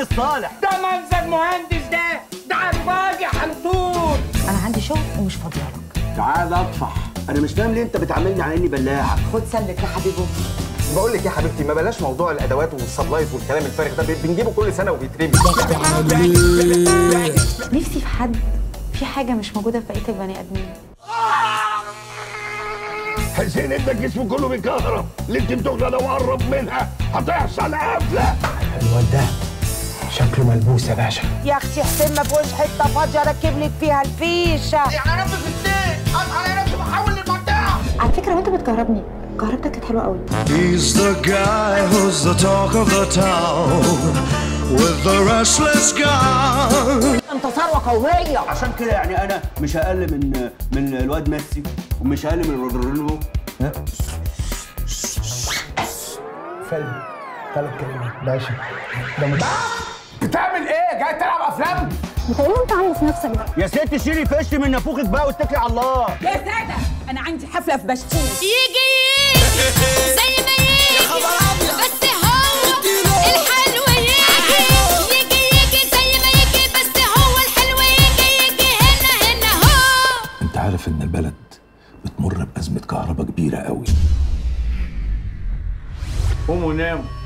الصالح ده منزل مهندس ده ده عرباجي حنطور انا عندي شغل ومش فاضيه لك تعال اطفح انا مش فاهم ليه انت بتعاملني على اني بلاعه خد سلك يا حبيبي بقول لك يا حبيبتي ما بلاش موضوع الادوات والسبلايز والكلام الفارغ ده بنجيبه كل سنه وبيترمي نفسي في حد في حاجة مش موجودة في بقية البني آدمين حسين انت جسمه كله بيكهرب اللي انت بتاخدها لو قرب منها هتحصل قفله الواد ده شكله ملبوس يا باشا يا اختي حسين ما فيهوش حته فاضيه اركب لك فيها الفيشه يعني ربي في الدين اصحى على نفسي بحول للمنطقه على فكرة وانت بتجربني جربتك كانت حلوة قوي He's the guy who's the talk of the town with the restless guy. انت ثروه قوميه عشان كده يعني انا مش اقل من من الواد ميسي ومش اقل من رودريجو فيلم ثلاث كلمات باشا ده مش بتعمل ايه جاي تلعب افلام متهيألي انت عايز نفسك ده يا ست شيلي فش من نافوخك بقى واتكلي على الله يا ساده انا عندي حفله في بشتوت يجي يجي زي ما يجي بس هو الحلو يجي يجي يجي زي ما يجي بس هو الحلو يجي يجي هنا هنا هو انت عارف ان البلد بتمر بأزمة كهرباء كبيرة قوي قوموا ناموا